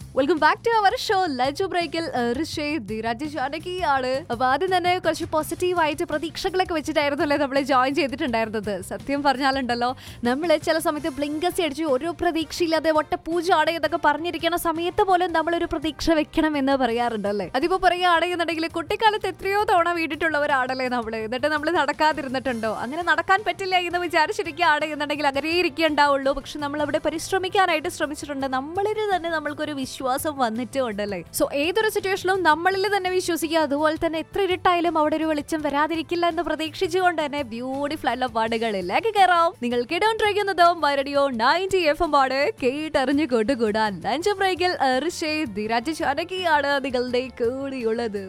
welcome back to our show lunch ബ്രേക്കിൽ ധീരാജ് ജാനകിയാണ് അപ്പൊ ആദ്യം തന്നെ കുറച്ച് പോസിറ്റീവായിട്ട് പ്രതീക്ഷകളൊക്കെ വെച്ചിട്ടായിരുന്നല്ലേ നമ്മൾ ജോയിൻ ചെയ്തിട്ടുണ്ടായിരുന്നത് സത്യം പറഞ്ഞാലുണ്ടല്ലോ നമ്മൾ ചില സമയത്ത് ബ്ലിങ്കസി അടിച്ച് ഒരു പ്രതീക്ഷയില്ലാതെ ഒട്ട പൂജയാണ് എന്നൊക്കെ പറഞ്ഞിരിക്കുന്ന സമയത്ത് പോലും നമ്മളൊരു പ്രതീക്ഷ വെക്കണം എന്ന് പറയാറുണ്ടല്ലേ അതിപ്പോ പറയുകയാണെന്നുണ്ടെങ്കിൽ കുട്ടിക്കാലത്ത് എത്രയോ തവണ വീണിട്ടുള്ളവരാണല്ലേ നമ്മൾ എന്നിട്ട് നമ്മൾ നടക്കാതിരുന്നിട്ടുണ്ടോ അങ്ങനെ നടക്കാൻ പറ്റില്ല എന്ന് വിചാരിച്ചിരിക്കുകയാണ് എന്നുണ്ടെങ്കിൽ അങ്ങനെ ഇരിക്കേണ്ടാവുള്ളൂ പക്ഷെ നമ്മൾ അവിടെ പരിശ്രമിക്കാനായിട്ട് ശ്രമിച്ചിട്ടുണ്ട് നമ്മളിൽ തന്നെ നമ്മൾക്കൊരു വിശ്വാസം വന്നിട്ടുണ്ടല്ലേ സോ ഏതൊരു സിറ്റുവേഷനിലും നമ്മളിൽ തന്നെ വിശ്വസിക്കുക അതുപോലെ തന്നെ എത്ര ഇരുട്ടായാലും അവിടെ ഒരു വെളിച്ചം വരാതിരിക്കില്ല എന്ന് പ്രതീക്ഷിച്ചുകൊണ്ട് തന്നെ ബ്യൂട്ടിഫുൾ ആയിട്ടുള്ള പാടുകളിലേക്ക് കയറാം നിങ്ങൾ കേട്ടോണ്ടിരിക്കുന്നതും വരടിയോ നയൻറ്റി എഫ് എം ആണ് കേട്ടറിഞ്ഞു കൊണ്ടുകൂടാൻ ലഞ്ച് ബ്രേക്കിൽ ഋഷേ ധിരാജ് ചാനകിയാണ് നിങ്ങളുടെ കൂടിയുള്ളത്